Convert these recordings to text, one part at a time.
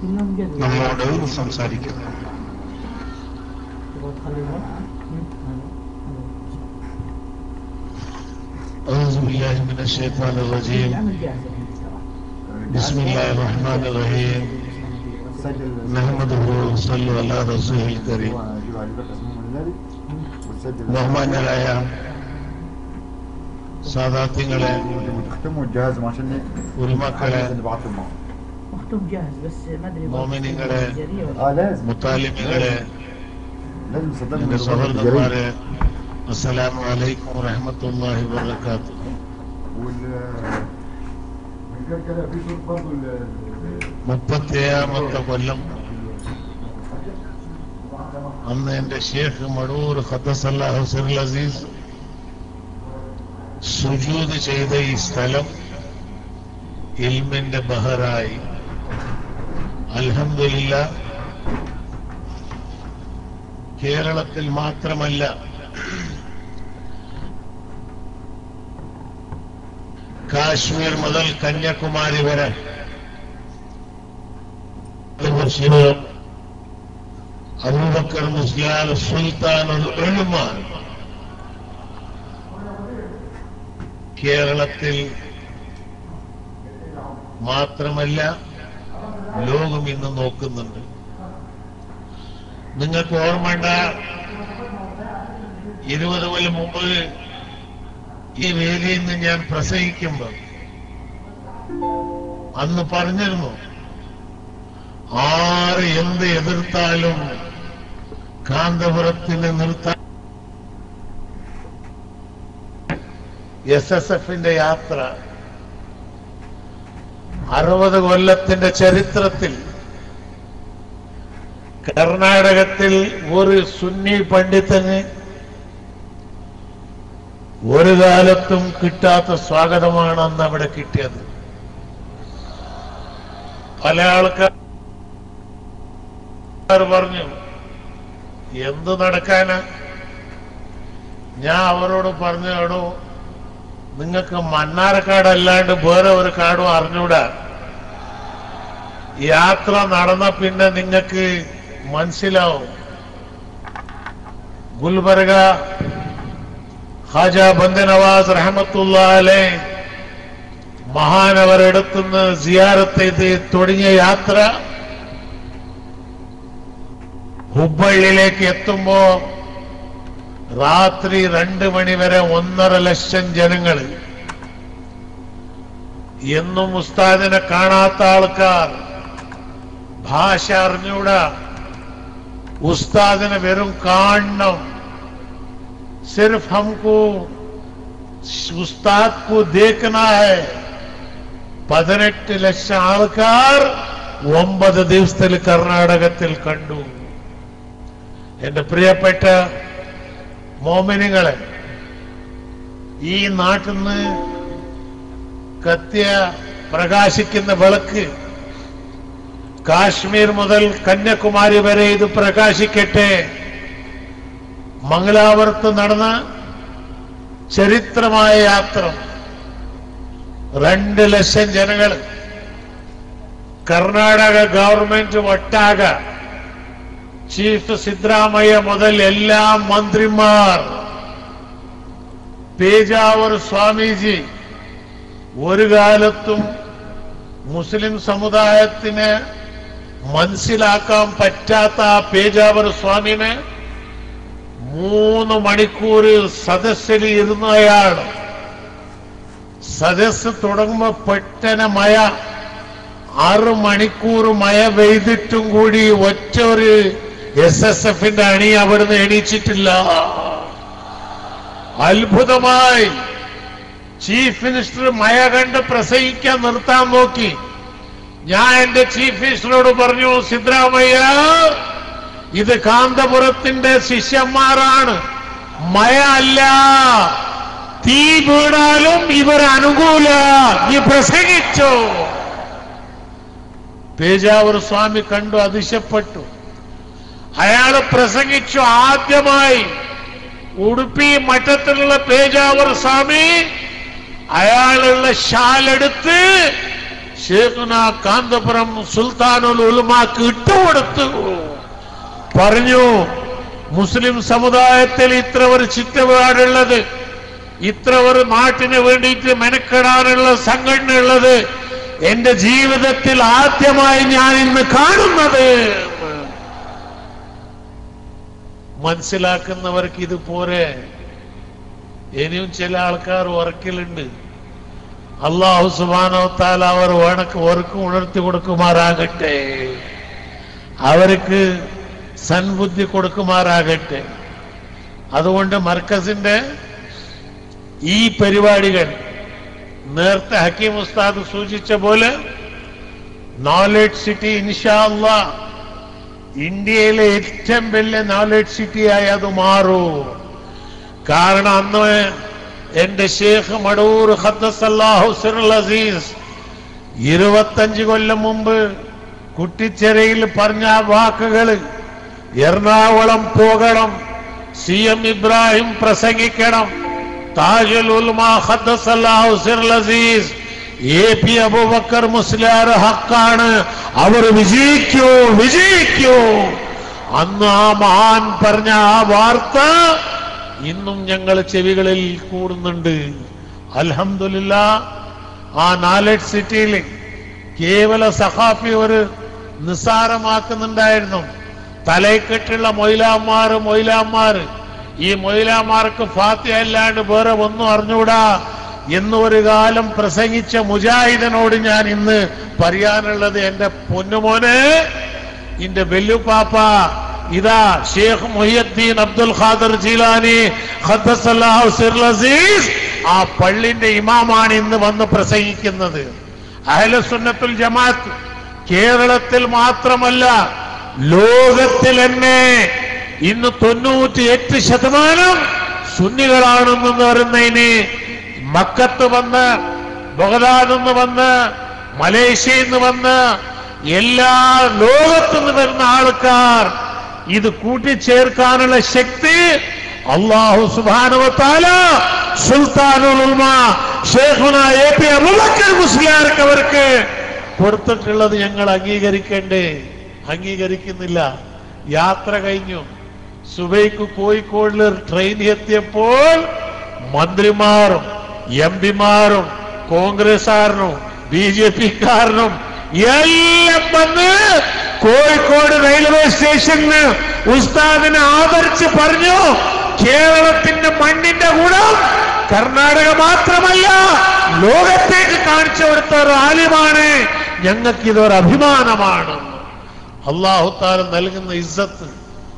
كلهم جد നമ്മോട് സംസാരിക്കുന്നു تبغى تخلي الوقت؟ مم. أعوذ بالله من الشيطان الرجيم العمل جاهز الحين ترى بسم الله الرحمن الرحيم سجل نحمده ونصلي على رسوله الكريم اجيب على لك اسمه من ذلك وتسجل ബഹുമാന്യരായ സാദാത്യങ്ങളെ وتختموا الجهاز عشان ഉൽമക്കളെ نبعثه معه مختوم جاهز بس ما ادري مؤمنين بس- عليه. جريء ولا اه لازم മുത്താലിമികളെ لازم تصدقني എന്റെ من സഹോദരന്മാരെ അസ്സലാമു അലൈക്കും വറഹ്മത്തുള്ളാഹി വബറകാതുഹു وال من كده كده في صوت برضه ال- മുപ്പത്തേഴാമത്തെ കൊല്ലം അന്ന് എന്റെ ഷേഖ് മടൂർ ഖദ്ദസല്ലാഹു സിറുൽ അസീസ് സുജൂദ് ചെയ്ത ഈ സ്ഥലം ഇൽമിന്റെ ബഹറായി അൽഹംദുലില്ല കേരളത്തിൽ മാത്രമല്ല കാശ്മീർ മുതൽ കന്യാകുമാരി വരെ المرسلون أبو بكر مسيال السلطان العلماء കേരളത്തിൽ മാത്രമല്ല ലോകം ഇന്ന് നോക്കുന്നുണ്ട് നിങ്ങൾക്ക് ഓർമ്മണ്ട ഇരുപത് കൊല്ലം മുമ്പ് ഈ വേദിയിൽ നിന്ന് ഞാൻ പ്രസംഗിക്കുമ്പോൾ അന്ന് പറഞ്ഞിരുന്നു ആറ് എന്ത് എതിർത്താലും കാന്തപുരത്തിന് നിർത്താൻ എസ് എസ് എഫിന്റെ യാത്ര അറുപത് കൊല്ലത്തിന്റെ ചരിത്രത്തിൽ കർണാടകത്തിൽ ഒരു സുന്നി പണ്ഡിതന് ഒരു കാലത്തും കിട്ടാത്ത സ്വാഗതമാണ് അന്ന് അവിടെ കിട്ടിയത് പല ആൾക്കാർ പറഞ്ഞു എന്ത് നടക്കാനാ ഞാൻ അവരോട് പറഞ്ഞു എടോ നിങ്ങൾക്ക് മണ്ണാരക്കാട് അല്ലാണ്ട് വേറെ ഒരു കാടും അറിഞ്ഞൂടാ യാത്ര നടന്ന പിന്നെ നിങ്ങൾക്ക് മനസ്സിലാവും ഗുൽബർഗ ഹാജ ബന്ദ നവാസ് റഹമത്തുള്ള അലേ മഹാനവരെടുത്തുനിന്ന് സിയാറത്ത് ചെയ്ത് തുടങ്ങിയ യാത്ര ഹുബള്ളിയിലേക്ക് എത്തുമ്പോ രാത്രി രണ്ട് മണിവരെ ഒന്നര ലക്ഷം ജനങ്ങൾ എന്നും ഉസ്താദിനെ കാണാത്ത ആൾക്കാർ ഭാഷ അറിഞ്ഞൂടാ ഉസ്താദിനെ വെറും കാണണം സിർഫ് ഹംകോ ഉസ്താദ് കോ ദേഖന ഹൈ പതിനെട്ട് ലക്ഷം ആൾക്കാർ ഒമ്പത് ദിവസത്തിൽ കർണാടകത്തിൽ കണ്ടു എന്റെ പ്രിയപ്പെട്ട മോമിനികളെ ഈ നാട്ടിൽ നിന്ന് കത്തിയ പ്രകാശിക്കുന്ന വിളക്ക് കാശ്മീർ മുതൽ കന്യാകുമാരി വരെ ഇത് പ്രകാശിക്കട്ടെ മംഗലാപുരത്ത് നടന്ന ചരിത്രമായ യാത്ര രണ്ട് ലക്ഷം ജനങ്ങൾ കർണാടക ഗവൺമെന്റ് ഒട്ടാക ചീഫ് സിദ്ധരാമയ്യ മുതൽ എല്ലാ മന്ത്രിമാർ പേജാവർ സ്വാമിജി ഒരു കാലത്തും മുസ്ലിം സമുദായത്തിന് മനസ്സിലാക്കാൻ പറ്റാത്ത ആ പേജാവർ സ്വാമിനെ മൂന്ന് മണിക്കൂർ സദസ്സിൽ ഇരുന്നയാൾ സദസ് തുടങ്ങുമ്പോ പെട്ടന മഴ ആറ് മണിക്കൂർ മഴ പെയ്തിട്ടും കൂടി ഒറ്റ ഒരു എസ് എസ് എഫിന്റെ അണി അവിടുന്ന് എണീച്ചിട്ടില്ല അത്ഭുതമായി ചീഫ് മിനിസ്റ്റർ മഴ കണ്ട് പ്രസംഗിക്കാൻ നിർത്താൻ നോക്കി ഞാൻ എന്റെ ചീഫ് മിനിസ്റ്ററോട് പറഞ്ഞു സിദ്ധരാമയ്യ ഇത് കാന്തപുരത്തിന്റെ ശിഷ്യന്മാരാണ് മഴ അല്ല തീ വീണാലും ഇവർ അനുകൂല നീ പ്രസംഗിച്ചു പേജാവൂർ സ്വാമി കണ്ടു അതിശപ്പെട്ടു അയാൾ പ്രസംഗിച്ചു ആദ്യമായി ഉടുപ്പി മഠത്തിലുള്ള പേജാവൂർ സ്വാമി അയാളുള്ള ഷാലെടുത്ത് ഷേഖുന കാന്തപുരം സുൽത്താനുൽ ഉലുമാക്ക് ഇട്ടുകൊടുത്തു പറഞ്ഞു മുസ്ലിം സമുദായത്തിൽ ഇത്ര ഒരു ചുറ്റുപാടുള്ളത് ഇത്ര ഒരു നാട്ടിന് വേണ്ടിയിട്ട് മെനക്കെടാനുള്ള സംഘടന ഉള്ളത് എന്റെ ജീവിതത്തിൽ ആദ്യമായി ഞാൻ ഇന്ന് കാണുന്നത് മനസ്സിലാക്കുന്നവർക്ക് ഇത് പോരെ ഇനിയും ചില ആൾക്കാർ ഉറക്കിലുണ്ട് അള്ളാഹു സുബാനോ താല അവർ ഉണക്ക് ഓർക്ക് ഉണർത്തി കൊടുക്കുമാറാകട്ടെ അവർക്ക് സൻബുദ്ധി കൊടുക്കുമാറാകട്ടെ അതുകൊണ്ട് മർക്കസിന്റെ ഈ പരിപാടികൾ നേരത്തെ ഹക്കീം ഉസ്താദ് സൂചിച്ച പോലെ നോളജ് സിറ്റി ഇൻഷാ അള്ളാ ഇന്ത്യയിലെ ഏറ്റവും വലിയ നോളജ് സിറ്റിയായി അത് മാറൂ കാരണം അന്ന് എന്റെ ഷേഖ് മടൂർ ഖദ്ദസല്ലാഹു സിറുൽ അസീസ് ഇരുപത്തഞ്ച് കൊല്ലം മുമ്പ് കുട്ടിച്ചെരയിൽ പറഞ്ഞ ആ വാക്കുകൾ എറണാകുളം പോകണം സി എം ഇബ്രാഹിം പ്രസംഗിക്കണം താജുൽ ഉൽമാ ഖദ്ദസല്ലാഹു സിറുൽ അസീസ് എ പി അബൂബക്കർ മുസ്ലിയാർ ഹക്കാണ് അവർ വിജയിക്കൂ വിജയിക്കൂ അന്ന് ആ മഹാൻ പറഞ്ഞ ആ വാർത്ത ഇന്നും ഞങ്ങൾ ചെവികളിൽ കൂടുന്നുണ്ട് അൽഹംദുലില്ല ആ നാലറ്റ് സിറ്റിയിൽ കേവല സഹാഫി ഒരു നിസ്സാരമാക്കുന്നുണ്ടായിരുന്നു തലയ്ക്കെട്ടുള്ള മൊയിലാമാർ മൊയിലാമാർ ഈ മൊയിലാമാർക്ക് ഫാത്തി അല്ലാണ്ട് വേറെ ഒന്നും അറിഞ്ഞൂടാ എന്ന് ഒരു കാലം പ്രസംഗിച്ച മുജാഹിദനോട് ഞാൻ ഇന്ന് പറയാനുള്ളത് എന്റെ പൊന്നുമോനെ ഇന്റെ വെല്ലുപ്പാപ്പ ഇതാ ഷേഖ് മൊഹിയുദ്ദീൻ അബ്ദുൽ ഖാദർ ജീലാനി ഖദ്ദസല്ലാഹു സിറുൽ അസീസ് ആ പള്ളിന്റെ ഇമാമാണ് ഇന്ന് വന്ന് പ്രസംഗിക്കുന്നത് അഹ്ലുസുന്നത്തുൽ ജമാഅത്ത് കേരളത്തിൽ മാത്രമല്ല ലോകത്തിൽ തന്നെ ഇന്ന് തൊണ്ണൂറ്റി എട്ട് ശതമാനം സുന്നികളാണെന്ന് പറയുന്നതിന് മക്കത്ത് വന്ന് ബഗ്ദാദിൽ നിന്ന് വന്ന് മലേഷ്യയിൽ നിന്ന് വന്ന് എല്ലാ ലോകത്തു നിന്ന് വരുന്ന ആൾക്കാർ ഇത് കൂട്ടിച്ചേർക്കാനുള്ള ശക്തി അള്ളാഹു സുബാനുവത്താല സുൽത്താനുൽ ഉൽമ ഷേഖുന എ പി അബൂബക്കർ മുസ്ലിയാർക്ക് അവർക്ക് കൊടുത്തിട്ടുള്ളത് ഞങ്ങൾ അംഗീകരിക്കണ്ടേ അംഗീകരിക്കുന്നില്ല യാത്ര കഴിഞ്ഞു സുബൈക്ക് കോഴിക്കോടിൽ ട്രെയിൻ എത്തിയപ്പോൾ മന്ത്രിമാരും എം പിമാരും കോൺഗ്രസ്സുകാരനും ബി ജെ പിക്കാരനും എല്ലാം വന്ന് കോഴിക്കോട് റെയിൽവേ സ്റ്റേഷനിൽ ഉസ്താദിനെ ആദരിച്ച് പറഞ്ഞു കേരളത്തിന്റെ മണ്ണിന്റെ ഗുണം കർണാടക മാത്രമല്ല ലോകത്തേക്ക് കാണിച്ചു കൊടുത്ത ഒരു ആലിമാണ് ഞങ്ങൾക്ക് ഇതൊരു അഭിമാനമാണ് അള്ളാഹുത്താല നൽകുന്ന ഇസ്സത്ത്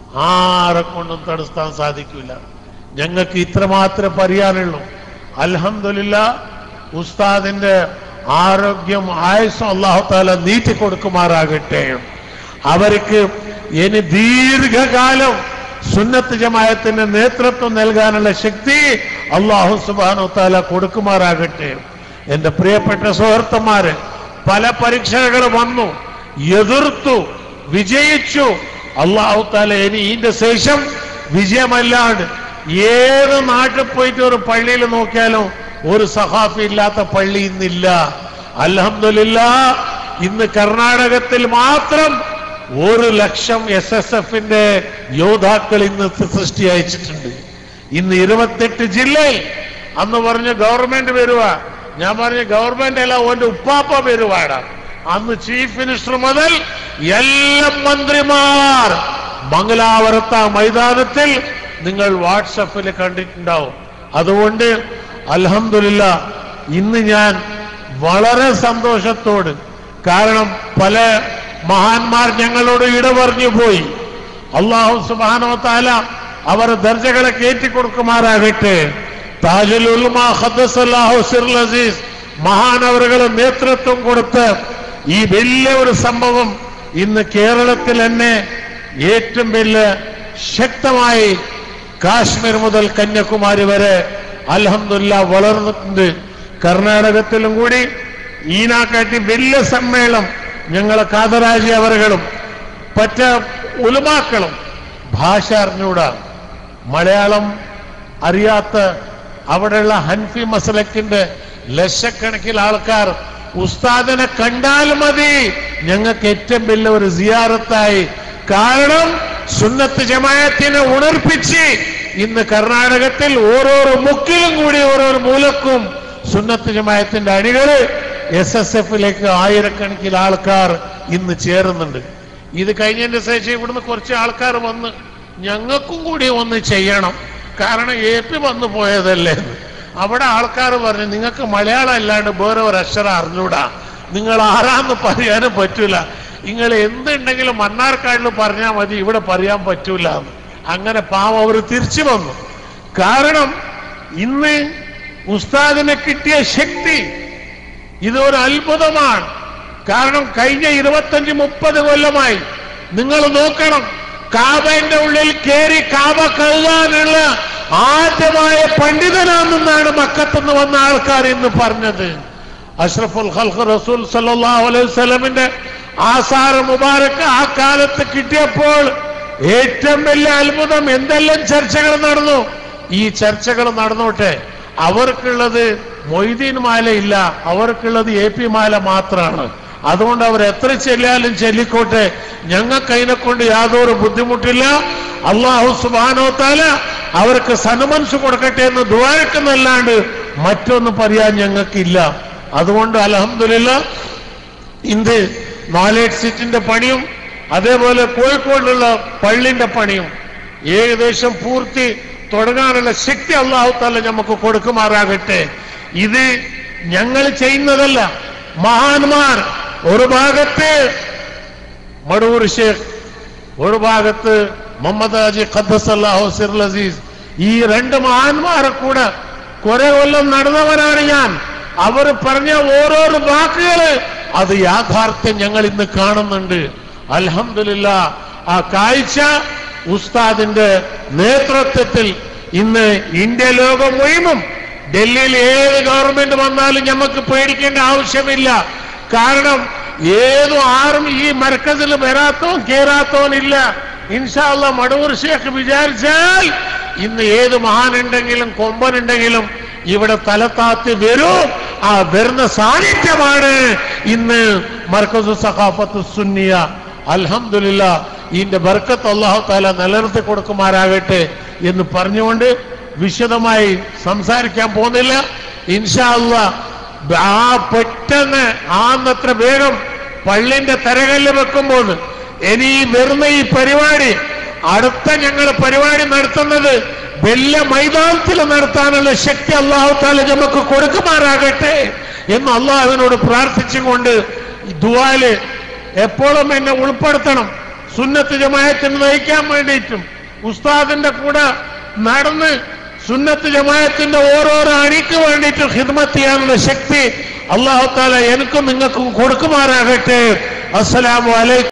ആരെ കൊണ്ടും തടുത്താൻ സാധിക്കില്ല ഞങ്ങൾക്ക് ഇത്രമാത്രമേ പറയാനുള്ളൂ അൽഹംദുലില്ല ഉസ്താദിന്റെ ആരോഗ്യം ആയുസ്സും അള്ളാഹുത്താല നീട്ടി കൊടുക്കുമാറാകട്ടെ അവർക്ക് ഇനി ദീർഘകാലം സുന്നത്ത് ജമായത്തിന് നേതൃത്വം നൽകാനുള്ള ശക്തി അള്ളാഹു സുബാനു താല കൊടുക്കുമാറാകട്ടെ എന്റെ പ്രിയപ്പെട്ട സുഹൃത്തുമാര് പല പരീക്ഷകൾ വന്നു എതിർത്തു വിജയിച്ചു അള്ളാഹു താല ഇനി ഇതിന്റെ ശേഷം വിജയമല്ലാണ്ട് ഏത് നാട്ടിൽ പോയിട്ട് ഒരു പള്ളിയിൽ നോക്കിയാലും ഒരു സഹാഫി ഇല്ലാത്ത പള്ളി ഇന്നില്ല അലഹമില്ല ഇന്ന് കർണാടകത്തിൽ മാത്രം ഒരു ലക്ഷം എസ് എസ് എഫിന്റെ യോദ്ധാക്കൾ ഇന്ന് സൃഷ്ടി അയച്ചിട്ടുണ്ട് ഇന്ന് ഇരുപത്തെട്ട് ജില്ലയിൽ അന്ന് പറഞ്ഞ ഗവൺമെന്റ് വരുക ഞാൻ പറഞ്ഞ ഗവൺമെന്റ് അല്ല ഓന്റെ ഉപ്പാപ്പ വരുവാടാ അന്ന് ചീഫ് മിനിസ്റ്റർ മുതൽ എല്ലാ മന്ത്രിമാർ മംഗലാപുരത്ത മൈതാനത്തിൽ നിങ്ങൾ വാട്സപ്പിൽ കണ്ടിട്ടുണ്ടാവും അതുകൊണ്ട് അൽഹംദുലില്ല ഇന്ന് ഞാൻ വളരെ സന്തോഷത്തോട് കാരണം പല മഹാന്മാർ ഞങ്ങളോട് ഇടപറഞ്ഞു പോയി അള്ളാഹു സുബാനോ താല അവർ ദർജകളെ കയറ്റിക്കൊടുക്കുമാറാകട്ടെ താജുൽ ഉൽമ ഖദ്ദസല്ലാഹു സിറുൽ അസീസ് മഹാനവറുകൾ നേതൃത്വം കൊടുത്ത് ഈ വലിയ ഒരു സംഭവം ഇന്ന് കേരളത്തിൽ തന്നെ ഏറ്റവും വലിയ ശക്തമായി കാശ്മീർ മുതൽ കന്യാകുമാരി വരെ അലഹമില്ല വളർന്നിട്ടുണ്ട് കർണാടകത്തിലും കൂടി ഈനാക്കാട്ടി വലിയ സമ്മേളനം ഞങ്ങളെ കാതരാജി അവറുകളും പറ്റ ഉലമാക്കളും ഭാഷ അറിഞ്ഞൂടാ മലയാളം അറിയാത്ത അവിടെയുള്ള ഹൻഫി മസലക്കിന്റെ ലക്ഷക്കണക്കിൽ ആൾക്കാർ ഉസ്താദിനെ കണ്ടാൽ മതി ഞങ്ങൾക്ക് ഏറ്റവും വലിയ ഒരു സിയാറത്തായി കാരണം സുന്നത്ത് ജമായത്തിനെ ഉണർപ്പിച്ച് ഇന്ന് കർണാടകത്തിൽ ഓരോരോ മുക്കിലും കൂടി ഓരോരോ മൂലക്കും സുന്നത്ത് ജമായത്തിന്റെ അണികള് എസ് എസ് എഫിലേക്ക് ആയിരക്കണക്കിന് ആൾക്കാർ ഇന്ന് ചേരുന്നുണ്ട് ഇത് കഴിഞ്ഞതിന്റെ ശേഷം ഇവിടുന്ന് കുറച്ച് ആൾക്കാർ വന്ന് ഞങ്ങൾക്കും കൂടി ഒന്ന് ചെയ്യണം കാരണം എ പി വന്നു പോയതല്ലേ എന്ന്. അവിടെ ആൾക്കാർ പറഞ്ഞു നിങ്ങൾക്ക് മലയാളം അല്ലാണ്ട് വേറെ ഒരു അക്ഷരം അറിഞ്ഞൂടാ നിങ്ങൾ ആരാന്ന് പറയാനും പറ്റൂല നിങ്ങൾ എന്തുണ്ടെങ്കിലും മണ്ണാർക്കാടിൽ പറഞ്ഞാൽ മതി ഇവിടെ പറയാൻ പറ്റൂല എന്ന്. അങ്ങനെ പാവം അവർ തിരിച്ചു വന്നു കാരണം ഇന്ന് ഉസ്താദിന് കിട്ടിയ ശക്തി ഇതൊരു അത്ഭുതമാണ് കാരണം കഴിഞ്ഞ ഇരുപത്തഞ്ച് മുപ്പത് കൊല്ലമായി നിങ്ങൾ നോക്കണം കാബന്റെ ഉള്ളിൽ കയറി കാബ കഴുകാനുള്ള ആദ്യമായ പണ്ഡിതനാണെന്നാണ് മക്കത്തുനിന്ന് വന്ന ആൾക്കാർ ഇന്ന് പറഞ്ഞത് അഷ്റഫുൽ ഖൽഖ് റസൂൽ സല്ലല്ലാഹു അലൈഹി വസല്ലമിന്റെ ആസാർ മുബാരക്ക് ആ കാലത്ത് കിട്ടിയപ്പോൾ ഏറ്റവും വലിയ അത്ഭുതം എന്തെല്ലാം ചർച്ചകൾ നടന്നു ഈ ചർച്ചകൾ നടന്നോട്ടെ അവർക്കുള്ളത് മൊയ്തീൻ മാല ഇല്ല അവർക്കുള്ളത് എ പി മാല മാത്രമാണ് അതുകൊണ്ട് അവർ എത്ര ചെല്ലിയാലും ചെല്ലിക്കോട്ടെ ഞങ്ങൾക്ക് അതിനെ കൊണ്ട് യാതൊരു ബുദ്ധിമുട്ടില്ല അള്ളാഹു സുബാനോത്താല അവർക്ക് സന്മനസ് കൊടുക്കട്ടെ എന്ന് ദ്വാരക്കുന്നല്ലാണ്ട് മറ്റൊന്നും പറയാൻ ഞങ്ങൾക്കില്ല അതുകൊണ്ട് അലഹമില്ല ഇന്ന് നോളേജ് സീറ്റിന്റെ പണിയും അതേപോലെ കോഴിക്കോടുള്ള പള്ളിന്റെ പണിയും ഏകദേശം പൂർത്തി തുടങ്ങാനുള്ള ശക്തി അള്ളാഹു താല നമുക്ക് കൊടുക്കുമാറാകട്ടെ ഇത് ഞങ്ങൾ ചെയ്യുന്നതല്ല മഹാന്മാർ ഒരു ഭാഗത്ത് മടൂർ ഷേഖ് ഒരു ഭാഗത്ത് മുഹമ്മദ് അജി ഖദ്ദസല്ലാഹു സിറുൽ അസീസ് ഈ രണ്ട് മഹാന്മാരെ കൂടെ കുറെ കൊല്ലം നടന്നവനാണ് ഞാൻ അവർ പറഞ്ഞ ഓരോരോ വാക്കുകള് അത് യാഥാർത്ഥ്യം ഞങ്ങൾ ഇന്ന് കാണുന്നുണ്ട് അൽഹംദുലില്ല ആ കാഴ്ച ഉസ്താദിന്റെ നേതൃത്വത്തിൽ ഇന്ന് ഇന്ത്യ ലോകം മുഴുവൻ ഡൽഹിയിൽ ഏത് ഗവൺമെന്റ് വന്നാലും നമുക്ക് പേടിക്കേണ്ട ആവശ്യമില്ല കാരണം ഏതും ആരും ഈ മർക്കസിൽ വരാത്തവൻ കേറാത്തവനില്ല ഇൻഷാല്ല മടവൂർ ഷേഖ് വിചാരിച്ചാൽ ഇന്ന് ഏത് മഹാനുണ്ടെങ്കിലും കൊമ്പനുണ്ടെങ്കിലും ഇവിടെ തലത്താത്തി വരും ആ വരുന്ന സാന്നിധ്യമാണ് ഇന്ന് മർക്കസു സഖാഫത്ത് സുന്നിയ അൽഹംദുലില്ല ഇതിന്റെ ബർക്കത്ത് അള്ളാഹു താല നിലനിർത്തി കൊടുക്കുമാരാകട്ടെ എന്ന് പറഞ്ഞുകൊണ്ട് വിശദമായി സംസാരിക്കാൻ പോകുന്നില്ല ഇൻഷാ അല്ലാ ആ പെട്ടെന്ന് ആന്നത്ര വേഗം പള്ളിന്റെ തരകല്ല് വെക്കുമ്പോൾ ഇനി ഈ വരുന്ന ഈ പരിപാടി അടുത്ത ഞങ്ങൾ പരിപാടി നടത്തുന്നത് വലിയ മൈതാനത്തിൽ നടത്താനുള്ള ശക്തി അള്ളാഹു താല നമുക്ക് കൊടുക്കുമാറാകട്ടെ എന്ന് അള്ളാഹുവിനോട് പ്രാർത്ഥിച്ചുകൊണ്ട് ഈ ദുആല് എപ്പോഴും എന്നെ ഉൾപ്പെടുത്തണം സുന്നത്ത് ജമായത്തിന് നയിക്കാൻ വേണ്ടിയിട്ടും ഉസ്താദിന്റെ കൂടെ നടന്ന് സുന്നത്ത് ജമായത്തിന്റെ ഓരോരോ അണിക്ക് വേണ്ടിയിട്ട് ഹിദ്മത്ത് ചെയ്യാനുള്ള ശക്തി അള്ളാഹു താല എനിക്കും നിങ്ങൾക്കും കൊടുക്കുമാറാകട്ടെ അസ്സലാമു അലൈക്കും